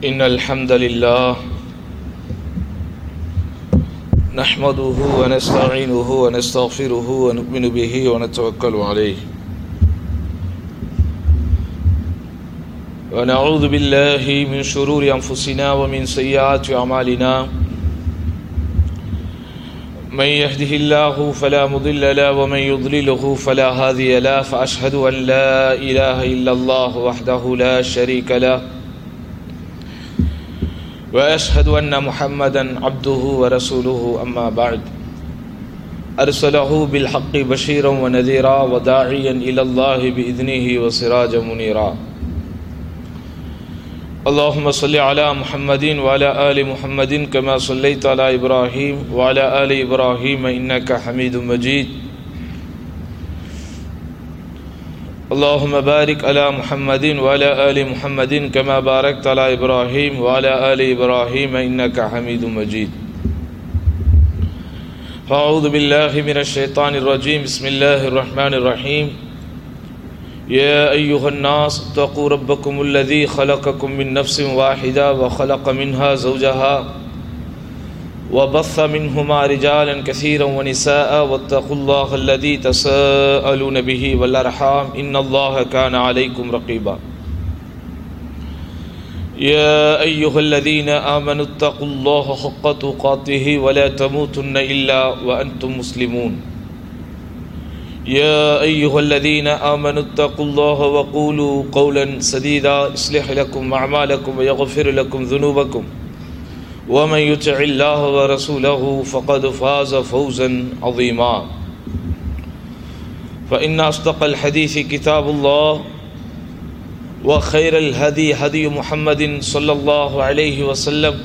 إن الحمد لله نحمده ونستعينه ونستغفره ونؤمن به ونتوكل عليه ونعوذ بالله من شرور أنفسنا ومن سيئات أعمالنا من يهده الله فلا مضل له ومن يضلله فلا هادي له فأشهد أن لا إله إلا الله وحده لا شريك له وأشهد أن محمدا عبده ورسوله أما بعد أرسله بالحق بشيرا ونذيرا وداعيا إلى الله بإذنه وسراجا منيرا اللهم صل على محمد وعلى آل محمد كما صليت على إبراهيم وعلى آل إبراهيم إنك حميد مجيد اللهم بارك على محمد وعلى آل محمد كما باركت على إبراهيم وعلى آل إبراهيم إنك حميد مجيد فأعوذ بالله من الشيطان الرجيم بسم الله الرحمن الرحيم يا أيها الناس اتقوا ربكم الذي خلقكم من نفس واحدة وخلق منها زوجها وبث منهما رجالا كثيرا ونساء واتقوا الله الذي تساءلون به والأرحام إن الله كان عليكم رقيبا يا أيها الذين آمنوا اتقوا الله حق تقاته ولا تموتن إلا وأنتم مسلمون يا أيها الذين آمنوا اتقوا الله وقولوا قولا سديدا يصلح لكم أعمالكم ويغفر لكم ذنوبكم ومن يطع الله ورسوله فقد فاز فوزا عظيما فإن أصدق الحديث كتاب الله وخير الهدي هدي محمد صلى الله عليه وسلم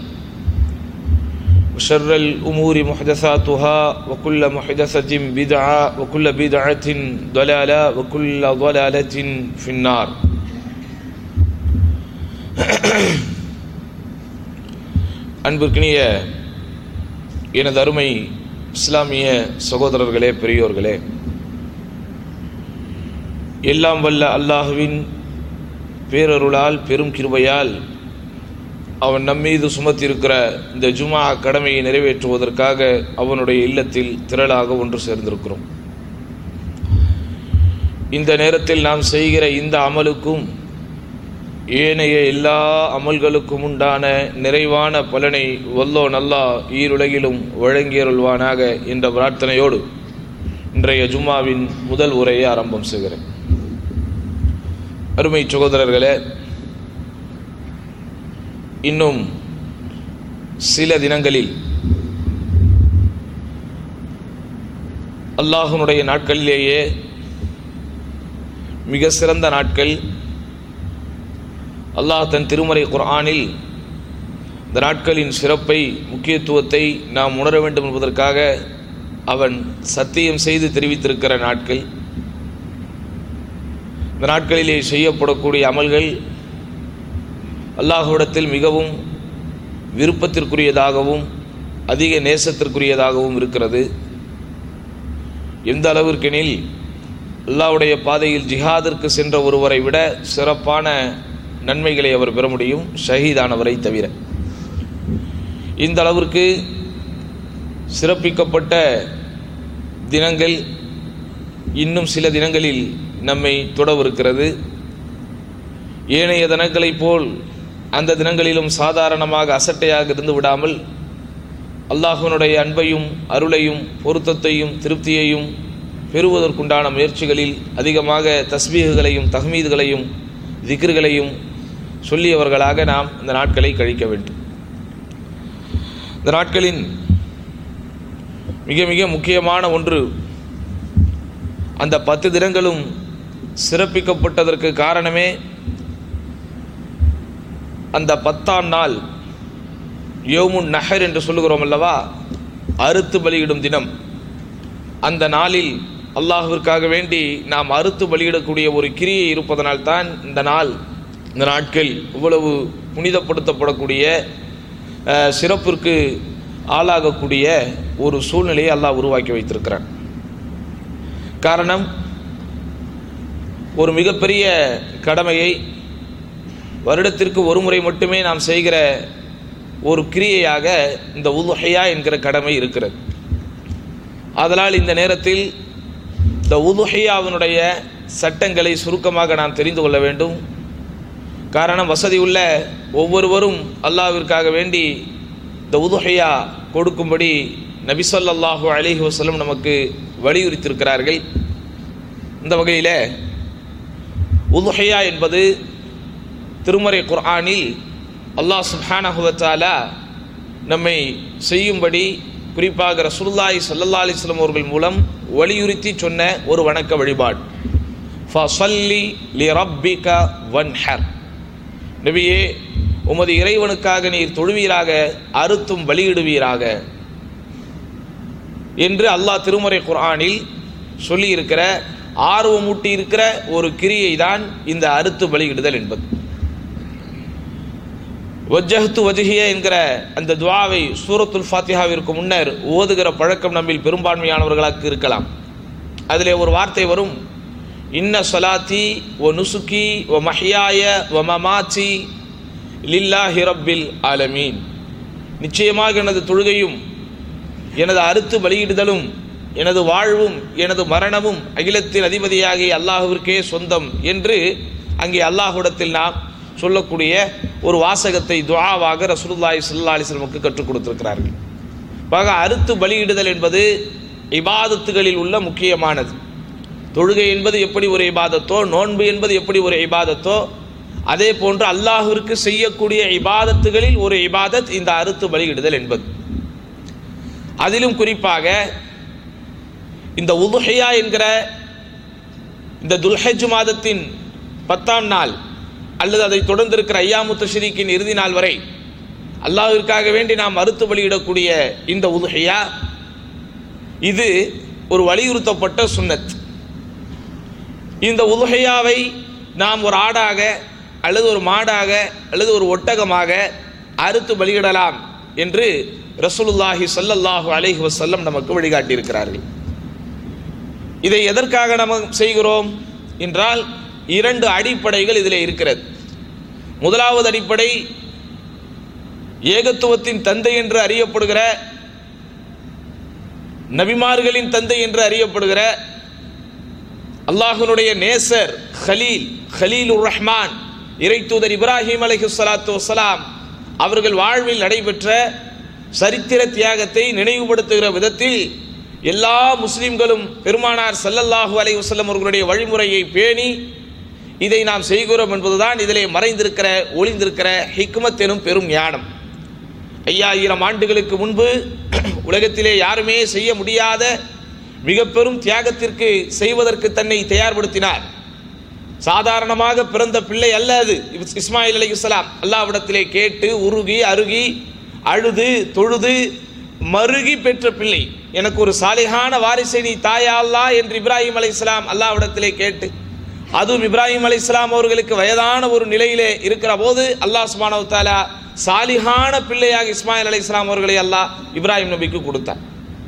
وشر الأمور محدثاتها وكل محدثة بدعة وكل بدعة ضلالة وكل ضلالة في النار அன்பிற்கினிய எனது அருமை இஸ்லாமிய சகோதரர்களே பெரியோர்களே எல்லாம் வல்ல அல்லாஹுவின் பேரருளால் பெரும் கிருபையால் அவன் நம்மீது சுமத்திருக்கிற இந்த ஜுமா கடமையை நிறைவேற்றுவதற்காக அவனுடைய இல்லத்தில் திரளாக ஒன்று சேர்ந்திருக்கிறோம் இந்த நேரத்தில் நாம் செய்கிற இந்த அமலுக்கும் ஏனைய எல்லா அமல்களுக்கும் உண்டான நிறைவான பலனை வல்லோ நல்லா ஈருலகிலும் வழங்கியருள்வானாக என்ற பிரார்த்தனையோடு இன்றைய ஜும்மாவின் முதல் உரையை ஆரம்பம் செய்கிறேன் அருமை சகோதரர்களே இன்னும் சில தினங்களில் அல்லாஹனுடைய நாட்களிலேயே மிக சிறந்த நாட்கள் அல்லாஹ் தன் திருமறை குர்ஆனில் இந்த நாட்களின் சிறப்பை முக்கியத்துவத்தை நாம் உணர வேண்டும் என்பதற்காக அவன் சத்தியம் செய்து தெரிவித்திருக்கிற நாட்கள் இந்த நாட்களிலே செய்யப்படக்கூடிய அமல்கள் அல்லாஹுவிடத்தில் மிகவும் விருப்பத்திற்குரியதாகவும் அதிக நேசத்திற்குரியதாகவும் இருக்கிறது எந்த அளவிற்கெனில் அல்லாவுடைய பாதையில் ஜிஹாதிற்கு சென்ற ஒருவரை விட சிறப்பான நன்மைகளை அவர் பெற முடியும் ஷஹீதானவரை தவிர இந்த அளவிற்கு சிறப்பிக்கப்பட்ட தினங்கள் இன்னும் சில தினங்களில் நம்மை தொடவிருக்கிறது ஏனைய தினங்களைப் போல் அந்த தினங்களிலும் சாதாரணமாக அசட்டையாக இருந்து விடாமல் அல்லாஹுனுடைய அன்பையும் அருளையும் பொருத்தத்தையும் திருப்தியையும் பெறுவதற்குண்டான முயற்சிகளில் அதிகமாக தஸ்பீகுகளையும் தஹ்மீதுகளையும் திக்ர்களையும் சொல்லியவர்களாக நாம் இந்த நாட்களை கழிக்க வேண்டும் இந்த நாட்களின் மிக மிக முக்கியமான ஒன்று அந்த பத்து தினங்களும் சிறப்பிக்கப்பட்டதற்கு காரணமே அந்த பத்தாம் நாள் யோமுன் நஹர் என்று சொல்லுகிறோம் அல்லவா அறுத்து பலியிடும் தினம் அந்த நாளில் அல்லாஹுவிற்காக வேண்டி நாம் அறுத்து பலியிடக்கூடிய ஒரு கிரியை இருப்பதனால் தான் இந்த நாள் இந்த நாட்கள் இவ்வளவு புனிதப்படுத்தப்படக்கூடிய சிறப்பிற்கு ஆளாகக்கூடிய ஒரு சூழ்நிலையை அல்லாஹ் உருவாக்கி வைத்திருக்கிறான் காரணம் ஒரு மிகப்பெரிய கடமையை வருடத்திற்கு ஒரு முறை மட்டுமே நாம் செய்கிற ஒரு கிரியையாக இந்த உதுஹையா என்கிற கடமை இருக்கிறது அதனால் இந்த நேரத்தில் இந்த உதுஹையாவினுடைய சட்டங்களை சுருக்கமாக நாம் தெரிந்து கொள்ள வேண்டும் காரணம் வசதி உள்ள ஒவ்வொருவரும் அல்லாவிற்காக வேண்டி இந்த உதுஹையா கொடுக்கும்படி நபிசல்லாஹு அலிஹி வசலம் நமக்கு வலியுறுத்தியிருக்கிறார்கள் இந்த வகையில் உதுஹையா என்பது திருமறை குர்ஆனில் அல்லாஹ் சுப்ஹானஹுவத்தாலா நம்மை செய்யும்படி குறிப்பாக ரசூலுல்லாஹி ஸல்லல்லாஹு அலைஹி வஸல்லம் அவர்கள் மூலம் வலியுறுத்தி சொன்ன ஒரு வணக்க வழிபாடு ஃபஸல்லி லிரப்பிக வன்ஹர் நபியே உமது இறைவனுக்காக நீர் தொழுவீராக அறுத்தும் பலியிடுவீராக என்று அல்லாஹ் திருமறை குர்ஆனில் சொல்லியிருக்கிற ஆர்வமூட்டி இருக்கிற ஒரு கிரியை தான் இந்த அறுத்து பலியிடுதல் என்பது வஜ்ஜஹத்து வஜ்ஹிய என்கிற அந்த துவாவை சூரத்துல் ஃபாத்திஹாவிற்கு முன்னர் ஓதுகிற பழக்கம் நம்மில் பெரும்பான்மையானவர்களுக்கு இருக்கலாம் அதிலே ஒரு வார்த்தை வரும் இன்ன சொலாத்தி ஒ நுசுக்கி ஒ மஹியாய ஒ மமாச்சி லில்லாஹி ரப்பில் ஆலமீன் நிச்சயமாக எனது தொழுகையும் எனது அறுத்து பலியிடுதலும் எனது வாழ்வும் எனது மரணமும் அகிலத்தின் அதிபதியாகிய அல்லாஹுவிற்கே சொந்தம் என்று அங்கே அல்லாஹுடத்தில் நாம் சொல்லக்கூடிய ஒரு வாசகத்தை துவாவாக ரசூலுல்லாஹி ஸல்லல்லாஹு அலைஹி வஸல்லமுக்கு கற்றுக் கொடுத்திருக்கிறார்கள் ஆக அறுத்து பலியிடுதல் என்பது இபாதத்துகளில் உள்ள முக்கியமானது தொழுகை என்பது எப்படி ஒரு இபாதத்தோ நோன்பு என்பது எப்படி ஒரு இபாதத்தோ அதே போன்று அல்லாஹுவிற்கு செய்யக்கூடிய இபாதத்துகளில் ஒரு இபாதத் இந்த அறுத்து பலியிடுதல் என்பது அதிலும் குறிப்பாக இந்த உதுஹையா என்கிற இந்த துல்ஹஜ் மாதத்தின் பத்தாம் நாள் அல்லது அதை தொடர்ந்து இருக்கிற ஐயாமுத்த ஷரீக்கின் இறுதி நாள் வரை அல்லாஹ்விற்காக வேண்டி நாம் மறுத்து பலியிடக்கூடிய இந்த உதுஹையா இது ஒரு வலியுறுத்தப்பட்ட சுன்னத் இந்த உதுஹையாவை நாம் ஒரு ஆடாக அல்லது ஒரு மாடாக அல்லது ஒரு ஒட்டகமாக அறுத்து பலியிடலாம் என்று ரசூலுல்லாஹி ஸல்லல்லாஹு அலைஹி வஸல்லம் நமக்கு வழிகாட்டியிருக்கிறார்கள் இதை எதற்காக நம்ம செய்கிறோம் என்றால் இரண்டு அடிப்படைகள் இதில் இருக்கிறது முதலாவது அடிப்படை ஏகத்துவத்தின் தந்தை என்று அறியப்படுகிற நபிமார்களின் தந்தை என்று அறியப்படுகிற அல்லாஹனுடைய நேசர் ஹலீல் ஹலீலுர் ரஹ்மான் இறைத்தூதர் இப்ராஹிம் அலைஹி ஸலாத்து வஸலாம் அவர்கள் வாழ்வில் நடைபெற்ற சரித்திர தியாகத்தை நினைவுபடுத்துகிற விதத்தில் எல்லா முஸ்லிம்களும் பெருமானார் சல்லல்லாஹு அலைஹி வஸல்லம் அவர்களுடைய வழிமுறையை பேணி இதை நாம் செய்கிறோம் என்பதுதான் இதிலே மறைந்திருக்கிற ஒளிந்திருக்கிற ஹிக்மத் எனும் பெரும் ஞானம் ஐயாயிரம் ஆண்டுகளுக்கு முன்பு உலகத்திலே யாருமே செய்ய முடியாத மிக பெரும் தியாகத்திற்கு செய்வதற்கு தன்னை தயார்படுத்தினார் சாதாரணமாக பிறந்த பிள்ளை அல்ல அது இஸ்மாயில் அலி இஸ்லாம் அல்லாவிடத்திலே கேட்டு உருகி அருகி அழுது தொழுது மருகி பெற்ற பிள்ளை எனக்கு ஒரு சாலிகான வாரிசை நீ தாயா அல்லா என்று இப்ராஹிம் அலை இஸ்லாம் அல்லாவிடத்திலே கேட்டு அதுவும் இப்ராஹிம் அலை இஸ்லாம் அவர்களுக்கு வயதான ஒரு நிலையிலே இருக்கிற போது அல்லாஹ் சுபானவு தாலா சாலிகான பிள்ளையாக இஸ்மாயில் அலை இஸ்லாம் அவர்களை அல்லாஹ் இப்ராஹிம் நபிக்கு கொடுத்தார்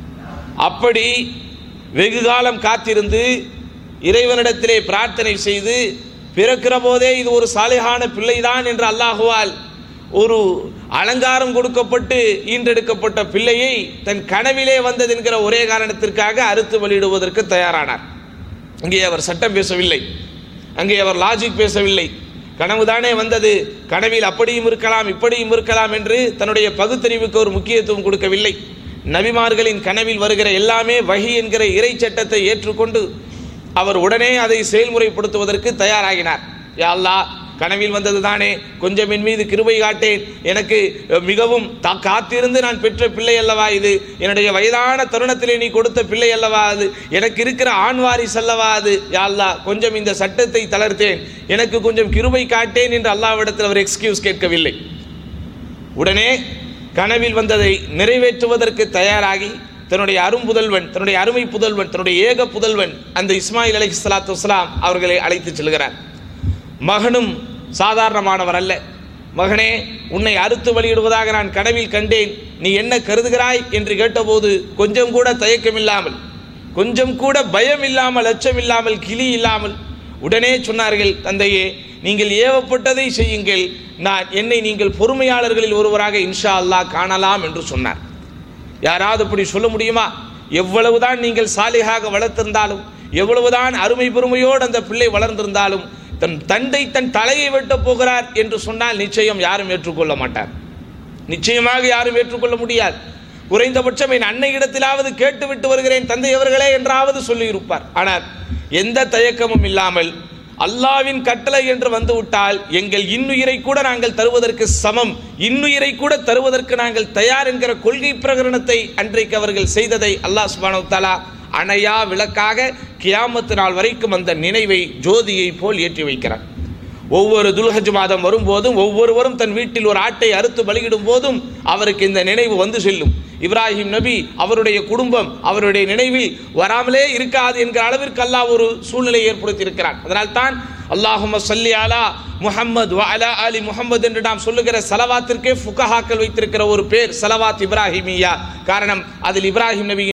அப்படி வெகு காலம் காத்திருந்து இறைவனிடத்திலே பிரார்த்தனை செய்து பிறக்கிற போதே இது ஒரு சாலிகான பிள்ளைதான் என்று அல்லாஹுவால் ஒரு அலங்காரம் கொடுக்கப்பட்டு ஈன்றெடுக்கப்பட்ட பிள்ளையை தன் கனவிலே வந்தது என்கிற ஒரே காரணத்திற்காக அறுத்து வெளியிடுவதற்கு தயாரானார் அங்கே அவர் சட்டம் பேசவில்லை அங்கே அவர் லாஜிக் பேசவில்லை கனவுதானே வந்தது கனவில் அப்படியும் இருக்கலாம் இப்படியும் இருக்கலாம் என்று தன்னுடைய பகுத்தறிவுக்கு ஒரு முக்கியத்துவம் கொடுக்கவில்லை நபிமார்களின் கனவில் வருகிற எல்லாமே வகி என்கிற இறை சட்டத்தை ஏற்றுக்கொண்டு அவர் உடனே அதை செயல்முறைப்படுத்துவதற்கு தயாராகினார் யா அல்லாஹ் கனவில் வந்தது தானே கொஞ்சம் என் மீது கிருபை காட்டேன் எனக்கு மிகவும் தா காத்திருந்து நான் பெற்ற பிள்ளை அல்லவா இது என்னுடைய வயதான தருணத்திலே நீ கொடுத்த பிள்ளை அல்லவா அது எனக்கு இருக்கிற ஆண் வாரிசு அல்லவா அது யா அல்லாஹ் கொஞ்சம் இந்த சட்டத்தை தளர்த்தேன் எனக்கு கொஞ்சம் கிருபை காட்டேன் என்று அல்லாவிடத்தில் அவர் எக்ஸ்கியூஸ் கேட்கவில்லை உடனே கனவில் வந்ததை நிறைவேற்றுவதற்கு தயாராகி தன்னுடைய அரும்புதல்வன் தன்னுடைய அருமை புதல்வன் தன்னுடைய ஏக புதல்வன் அந்த இஸ்மாயில் அலி சலாத்து வஸ்லாம் அவர்களை அழைத்து செல்கிறார் மகனும் சாதாரணமானவர் அல்ல மகனே உன்னை அறுத்து வெளியிடுவதாக நான் கனவில் கண்டேன் நீ என்ன கருதுகிறாய் என்று கேட்டபோது கொஞ்சம் கூட தயக்கம் இல்லாமல் கொஞ்சம் கூட பயம் இல்லாமல் அச்சம் இல்லாமல் கிளி இல்லாமல் உடனே சொன்னார்கள் தந்தையே நீங்கள் ஏவப்பட்டதை செய்யுங்கள் நான் என்னை நீங்கள் பொறுமையாளர்களில் ஒருவராக இன்ஷா அல்லாஹ் காணலாம் என்று சொன்னார் யாராவது அப்படி சொல்ல முடியுமா எவ்வளவுதான் நீங்கள் சாலிகாக வளர்த்திருந்தாலும் எவ்வளவுதான் அருமை பெருமையோடு அந்த பிள்ளை வளர்ந்திருந்தாலும் தன் தந்தை தன் தலையை வெட்டப் போகிறார் என்று சொன்னால் நிச்சயம் யாரும் ஏற்றுக்கொள்ள மாட்டார் நிச்சயமாக யாரும் ஏற்றுக்கொள்ள முடியாது குறைந்தபட்சம் என் அன்னை இடத்திலாவது கேட்டு விட்டு வருகிறேன் தந்தை அவர்களே என்றாவது சொல்லியிருப்பார் ஆனால் எந்த தயக்கமும் இல்லாமல் அல்லாவின் கட்டளை என்று வந்துவிட்டால் எங்கள் இன்னுயிரை கூட நாங்கள் தருவதற்கு சமம் இன்னுயிரை கூட தருவதற்கு நாங்கள் தயார் என்கிற கொள்கை பிரகடனத்தை அன்றைக்கு அவர்கள் செய்ததை அல்லாஹ் சுபானு தாலா அணையா விளக்காக கியாமத்து நாள் வரைக்கும் அந்த நினைவை ஜோதியை போல் ஏற்றி வைக்கிறார் ஒவ்வொரு துல்ஹஜ் மாதம் வரும்போதும் ஒவ்வொருவரும் தன் வீட்டில் ஒரு ஆட்டை அறுத்து பலியிடும் போதும் அவருக்கு இந்த நினைவு வந்து செல்லும் இப்ராஹிம் நபி அவருடைய குடும்பம் அவருடைய நினைவில் வராமலே இருக்காது என்கிற அளவிற்கு அல்லாஹ் ஒரு சூழ்நிலை ஏற்படுத்தி இருக்கிறான் அதனால் தான் அல்லாஹும சல்லி அலா முஹம்மது வ அலா அலி முஹம்மது என்று நாம் சொல்லுகிற சலவாத்திற்கே ஃபுகஹாக்கள் வைத்திருக்கிற ஒரு பேர் சலவாத் இப்ராஹிமியா காரணம் அதில் இப்ராஹிம் நபி